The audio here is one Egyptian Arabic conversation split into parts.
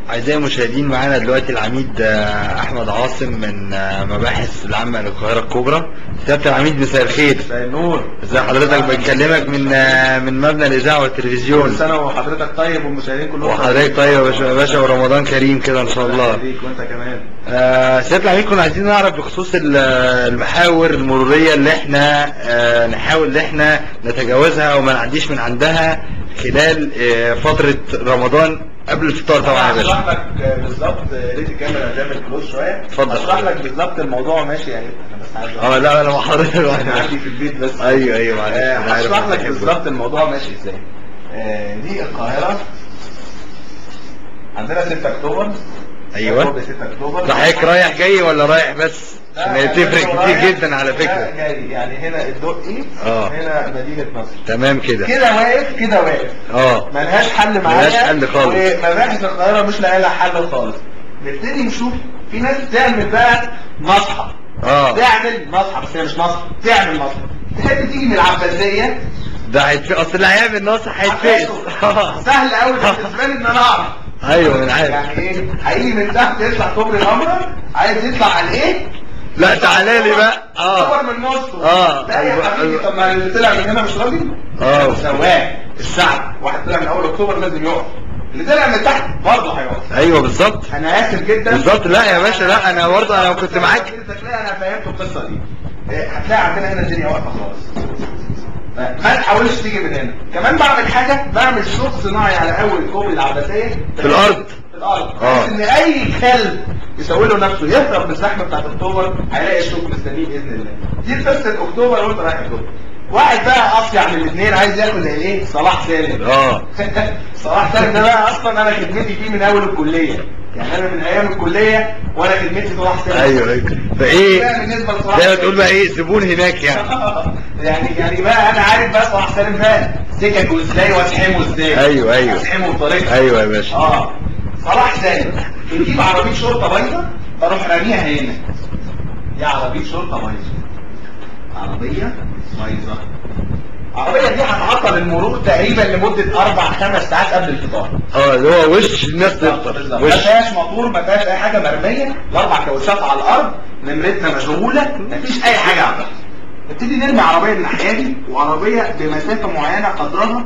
أعزائي المشاهدين معانا دلوقتي العميد آه، أحمد عاصم من آه، مباحث العامة للقاهرة الكبرى سيادة العميد مساء الخير مساء النور ازي حضرتك بنكلمك من آه، من مبنى الإذاعة والتلفزيون كل سنه وحضرتك طيب والمشاهدين كلهم وحضرتك طيب يا باشا- يا باشا ورمضان كريم كده إن شاء الله ليك وانت كمان آه، سيادة العميد كنا عايزين نعرف بخصوص ال- المحاور المرورية اللي احنا آه، نحاول ان احنا نتجاوزها وما نعديش من عندها خلال آه، فترة رمضان قبل الفطار طبعا يا هشرح باشا لك آه، بالظبط آه، ريت الكاميرا تعمل كلوز شويه اتفضل. هشرح لك بالظبط الموضوع ماشي يعني انا بس عايز اه لا انا مع حضرتك انا عندي في البيت بس ايوه ايوه معلش آه، أنا عارف هشرح إنك لك بتحبه. بالظبط الموضوع ماشي ازاي آه، دي القاهره عندنا 6 اكتوبر أيوة. أكتوبر 6 اكتوبر ده حضرتك رايح جاي ولا رايح بس عشان هي لا، تفرق أنا كتير رايح- جدا على لا، فكرة جاي يعني هنا الدقي آه. هنا مدينه نصر تمام كده كده واقف كده واقف اه ملهاش حل معايا ملهاش حل خالص. ومباحث القاهره مش لاقي لها حل خالص نبتدي نشوف في ناس تعمل بقى مصحف اه تعمل مصحف بس هي مش مصحف تعمل مصحف تحب تيجي من العباسيه ده هيتفق اصل اللي هيعمل ناصح هيتفقس سهل قوي بالنسبه لي ان انا اعرف ايوه انا عارف يعني ايه هيجي من تحت يطلع كوبري الامره عايز يطلع على ايه لا تعالى لي بقى اه صور من نص آه. لا يا أيوة. حبيبي طب ما اللي طلع من هنا مش راجل آه. سواق الشعب واحد طلع من اول اكتوبر لازم يقف اللي طلع من تحت برضه هيقف ايوه بالظبط انا اسف جدا بالظبط لا يا باشا لا انا برضه انا كنت معاك انت تلاقي انا فهمت القصه دي إيه، هتلاقي عندنا هنا الدنيا واقفه خالص ما تحاولش تيجي من هنا كمان بعمل حاجه بعمل شوط صناعي على اول كوبري العباسيه في الأرض. في الارض آه. بحيث ان اي كلب يسوي له نفسه يهرب من الزحمه بتاعت اكتوبر هيلاقي الشوك مستنيه باذن الله دي قصه اكتوبر وانت رايح اكتوبر واحد بقى اصلع من الاثنين عايز ياكل زي ايه صلاح سالم اه صلاح سالم ده بقى اصلا انا خدمتي فيه من اول الكليه يعني انا من ايام الكليه وانا خدمتي صلاح سالم ايوه ايوه فايه بقى بالنسبه لصلاح زي ما سالم. تقول بقى ايه زبون هناك يعني يعني يعني بقى انا عارف بقى صلاح سالم بقى سككه ازاي واسحمه ازاي أيوة، أيوة. اسحمه بطريقه ايوه يا باشا اه صلاح سالم نجيب عربيه شرطه بايظه اروح راميها هنا دي عربيه شرطه بايظه عربيه بايظه العربيه دي هتعطل المرور تقريبا لمده اربع خمس ساعات قبل الفطار اه اللي هو وش الناس تفطر ما وش فيهاش موتور ما فيهاش اي حاجه مرميه الاربع كاوتشات على الارض نمرتنا مشغوله ما فيش اي حاجه على الارض نبتدي نرمي عربيه الناحيه دي وعربيه بمسافه معينه قدرها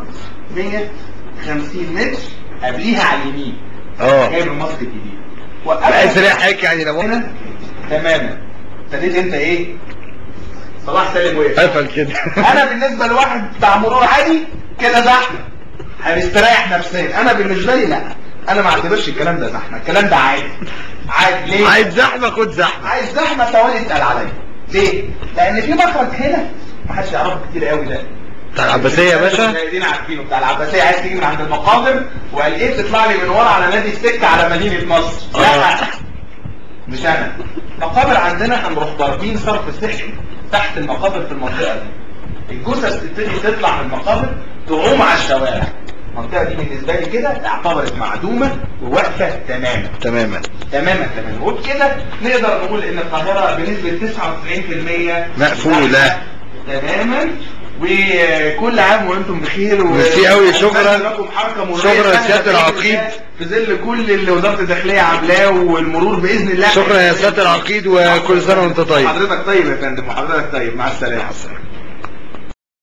150 متر قبليها على اليمين اه جاي من مصر الجديد بحيث ان هي حضرتك يعني لو هنا تماما ابتديت انت ايه صلاح سالم وقف قفل كده انا بالنسبه لواحد بتاع مرور عادي كده زحمه هنستريح نفسيا انا بالنسبه لي لا انا ما اعتبرش الكلام ده زحمه الكلام ده عادي عادي ليه عايز زحمه خد زحمه عايز زحمه ثواني اسال عليا ليه لان في مخرج هنا ما حدش يعرفه كتير قوي ده بتاع العباسيه يا باشا المشاهدين عارفينه بتاع العباسيه عايز تيجي من عند المقابر وقال ايه تطلع لي من ورا على نادي السكه على مدينه نصر لا آه. مش انا مقابر عندنا هنروح ضاربين صرف صحي تحت المقابر في المنطقه دي الجثث تبتدي تطلع من المقابر تعوم على الشوارع المنطقه دي بالنسبه لي كده اعتبرت معدومه وواقفه تماما تماما تماما تماما وبكده نقدر نقول ان القاهره بنسبه 99% مقفولة. تماما وكل عام وانتم بخير و... ميرسي أوي، شكراً. لكم حركه مروريه شكراً سهلة سيادة بإذن العقيد. الله في ظل كل اللي وزاره الداخليه عاملاه والمرور باذن الله شكرا يا سياده العقيد وكل سنه وانت طيب حضرتك طيب يا فندم وحضرتك طيب مع السلامه مع السلامة.